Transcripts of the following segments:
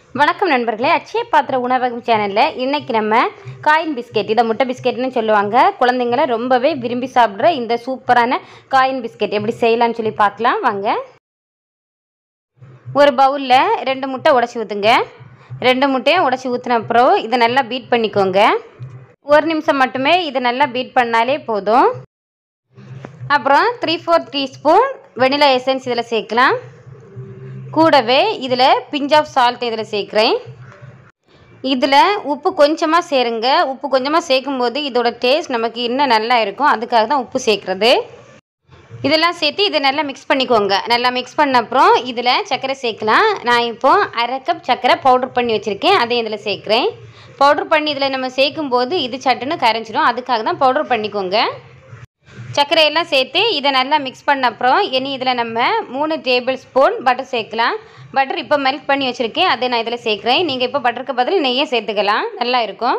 வணக்கம் நண்பர்களே அட்சய பாத்திர உணவகம் சேனலில் இன்னைக்கு நம்ம காயின் பிஸ்கெட் இதை முட்டை பிஸ்கெட்னு சொல்லுவாங்க குழந்தைங்கள ரொம்பவே விரும்பி சாப்பிட்ற இந்த சூப்பரான காயின் பிஸ்கெட் எப்படி செய்யலாம்னு சொல்லி பார்க்கலாம் வாங்க ஒரு பவுலில் ரெண்டு முட்டை உடச்சி ஊற்றுங்க ரெண்டு முட்டையும் உடச்சி ஊற்றின அப்புறம் இதை நல்லா பீட் பண்ணிக்கோங்க ஒரு நிமிஷம் மட்டுமே இதை நல்லா பீட் பண்ணாலே போதும் அப்புறம் three four teaspoon vanilla essence இதில் சேர்க்கலாம் கூடவே இதில் பிஞ்ச் ஆஃப் சால்ட் இதில் சேர்க்குறேன் இதில் உப்பு கொஞ்சமாக சேருங்க உப்பு கொஞ்சமாக சேர்க்கும்போது இதோட டேஸ்ட் நமக்கு இன்னும் நல்லா இருக்கும் அதுக்காக தான் உப்பு சேர்க்குறது இதெல்லாம் சேர்த்து இதை நல்லா மிக்ஸ் பண்ணிக்கோங்க நல்லா மிக்ஸ் பண்ண அப்புறம் இதில் சர்க்கரை சேர்க்கலாம் நான் இப்போது அரை கப் சர்க்கரை பவுடர் பண்ணி வச்சுருக்கேன் அதையும் இதில் சேர்க்குறேன் பவுடர் பண்ணி இதில் நம்ம சேர்க்கும்போது இது சட்டுன்னு கரைஞ்சிடும் அதுக்காக தான் பவுடர் பண்ணிக்கோங்க சர்க்கரையெல்லாம் சேர்த்து இதை நல்லா மிக்ஸ் பண்ண அப்புறம் இனி இதில் நம்ம மூணு டேபிள் ஸ்பூன் பட்டர் சேர்க்கலாம் பட்டர் இப்போ மெல்ட் பண்ணி வச்சுருக்கேன் அதை நான் இதில் சேர்க்குறேன் நீங்கள் இப்போ பட்டருக்கு பதில் நெய்யே சேர்த்துக்கலாம் நல்லா இருக்கும்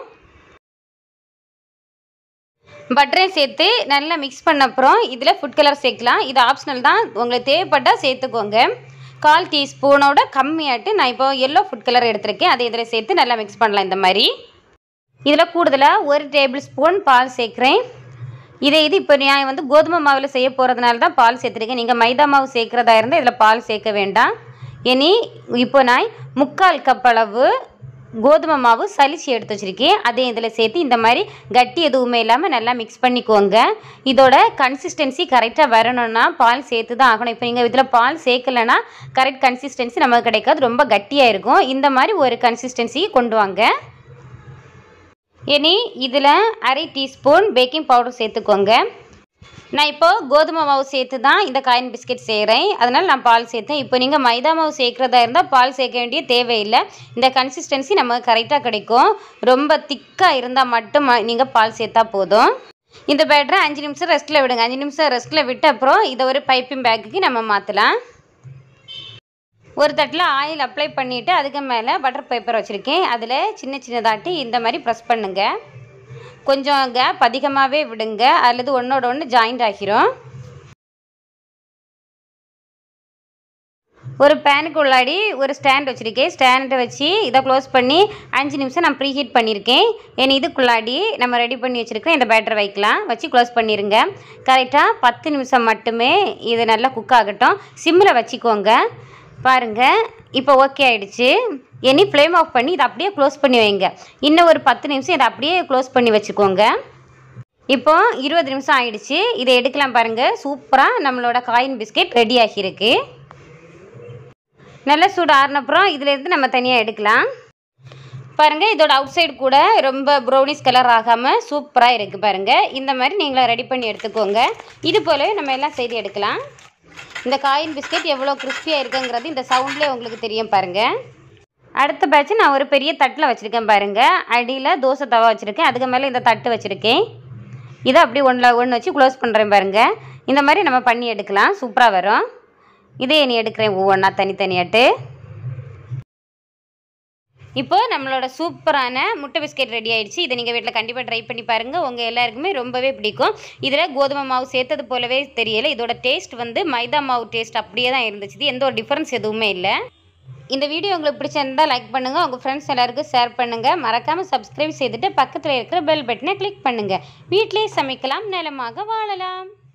பட்டரையும் சேர்த்து நல்லா மிக்ஸ் பண்ண அப்புறம் இதில் ஃபுட் கலர் சேர்க்கலாம் இது ஆப்ஷனல் தான் உங்களுக்கு தேவைப்பட்டால் சேர்த்துக்கோங்க கால் டீஸ்பூனோட கம்மியாட்டு நான் இப்போ எல்லோ ஃபுட் கலர் எடுத்திருக்கேன் அதை இதில் சேர்த்து நல்லா மிக்ஸ் பண்ணலாம் இந்த மாதிரி இதில் கூடுதலாக ஒரு டேபிள் ஸ்பூன் பால் சேர்க்குறேன் இதே இது இப்போ நான் வந்து கோதுமை மாவில் செய்ய போகிறதுனால தான் பால் சேர்த்துருக்கேன் நீங்கள் மைதா மாவு சேர்க்குறதா இருந்தால் இதில் பால் சேர்க்க வேண்டாம் இனி இப்போ நான் முக்கால் கப் அளவு கோதுமை மாவு சலிச்சு எடுத்து வச்சுருக்கேன் அதையும் இதில் சேர்த்து இந்த மாதிரி கட்டி எதுவுமே இல்லாமல் நல்லா மிக்ஸ் பண்ணிக்கோங்க இதோட கன்சிஸ்டன்சி கரெக்டாக வரணும்னா பால் சேர்த்து தான் ஆகணும் இப்போ நீங்கள் இதில் பால் சேர்க்கலைன்னா கரெக்ட் கன்சிஸ்டன்சி நமக்கு கிடைக்காது ரொம்ப கட்டியாக இருக்கும் இந்த மாதிரி ஒரு கன்சிஸ்டன்சி கொண்டு வாங்க இனி இதில் அரை டீஸ்பூன் பேக்கிங் பவுடர் சேர்த்துக்கோங்க நான் இப்போது கோதுமை மாவு சேர்த்து தான் இந்த காயின் பிஸ்கெட் செய்கிறேன் அதனால் நான் பால் சேர்த்தேன் இப்போ நீங்கள் மைதா மாவு சேர்க்குறதா இருந்தால் பால் சேர்க்க வேண்டிய தேவையில்லை இந்த கன்சிஸ்டன்சி நமக்கு கரெக்டாக கிடைக்கும் ரொம்ப திக்காக இருந்தால் மட்டும் நீங்கள் பால் சேர்த்தா போதும் இந்த பேட்டரை அஞ்சு நிமிஷம் ரெஸ்ட்டில் விடுங்க அஞ்சு நிமிஷம் ரெஸ்ட்டில் விட்ட அப்புறம் இதை ஒரு பைப்பிங் பேக்குக்கு நம்ம மாற்றலாம் ஒரு தட்டில் ஆயில் அப்ளை பண்ணிவிட்டு அதுக்கு மேலே பட்டர் பேப்பர் வச்சுருக்கேன் அதில் சின்ன சின்னதாட்டி இந்த மாதிரி ப்ரெஸ் பண்ணுங்கள் கொஞ்சம் கேப் அதிகமாகவே விடுங்க அல்லது ஒன்றோட ஒன்று ஜாயிண்ட் ஆகிரும் ஒரு பேனுக்கு உள்ளாடி ஒரு ஸ்டாண்ட் வச்சுருக்கேன் ஸ்டாண்டை வச்சு இதை க்ளோஸ் பண்ணி அஞ்சு நிமிஷம் நான் ப்ரீ ஹீட் பண்ணியிருக்கேன் ஏன்னா இதுக்குள்ளாடி நம்ம ரெடி பண்ணி வச்சுருக்கோம் இந்த பேட்டர் வைக்கலாம் வச்சு க்ளோஸ் பண்ணிடுங்க கரெக்டாக பத்து நிமிஷம் மட்டுமே இது நல்லா குக் ஆகட்டும் சிம்மில் வச்சுக்கோங்க பாருங்கள் இப்போ ஓகே ஆகிடுச்சு இனி ஃப்ளேம் ஆஃப் பண்ணி இதை அப்படியே க்ளோஸ் பண்ணி வைங்க இன்னும் ஒரு பத்து நிமிஷம் இதை அப்படியே க்ளோஸ் பண்ணி வச்சுக்கோங்க இப்போ இருபது நிமிஷம் ஆயிடுச்சு இதை எடுக்கலாம் பாருங்கள் சூப்பராக நம்மளோட காயின் பிஸ்கெட் ரெடி ஆகியிருக்கு நல்லா சூடு ஆறினப்புறம் இதிலேருந்து நம்ம தனியாக எடுக்கலாம் பாருங்கள் இதோட அவுட் சைடு கூட ரொம்ப ப்ரௌனிஷ் கலர் ஆகாமல் சூப்பராக இருக்குது பாருங்கள் இந்த மாதிரி நீங்களும் ரெடி பண்ணி எடுத்துக்கோங்க இது போலவே நம்ம எல்லாம் செய்து எடுக்கலாம் இந்த காயின் பிஸ்கெட் எவ்வளோ கிறிஸ்பியாக இருக்குங்கிறது இந்த சவுண்ட்லேயே உங்களுக்கு தெரியும் பாருங்கள் அடுத்த பேட்ச் நான் ஒரு பெரிய தட்டில் வச்சுருக்கேன் பாருங்கள் அடியில் தோசை தவா வச்சுருக்கேன் அதுக்கு மேலே இந்த தட்டு வச்சுருக்கேன் இதை அப்படியே ஒன்றில் ஒன்று வச்சு க்ளோஸ் பண்ணுறேன் பாருங்கள் இந்த மாதிரி நம்ம பண்ணி எடுக்கலாம் சூப்பராக வரும் இதே நீ எடுக்கிறேன் ஒவ்வொன்றா தனித்தனியாட்டு இப்போ நம்மளோட சூப்பரான முட்டை பிஸ்கெட் ரெடி ஆயிடுச்சு இதை நீங்கள் வீட்டில் கண்டிப்பாக ட்ரை பண்ணி பாருங்கள் உங்கள் எல்லாருக்குமே ரொம்பவே பிடிக்கும் இதில் கோதுமை மாவு சேர்த்தது போலவே தெரியல இதோட டேஸ்ட் வந்து மைதா மாவு டேஸ்ட் அப்படியே தான் இருந்துச்சு எந்த ஒரு டிஃப்ரென்ஸ் எதுவுமே இல்லை இந்த வீடியோ உங்களுக்கு பிடிச்சிருந்தா லைக் பண்ணுங்கள் உங்கள் ஃப்ரெண்ட்ஸ் எல்லாருக்கும் ஷேர் பண்ணுங்கள் மறக்காமல் சப்ஸ்கிரைப் செய்துட்டு பக்கத்தில் இருக்கிற பெல் பட்டனை கிளிக் பண்ணுங்கள் வீட்டிலேயே சமைக்கலாம் நலமாக வாழலாம்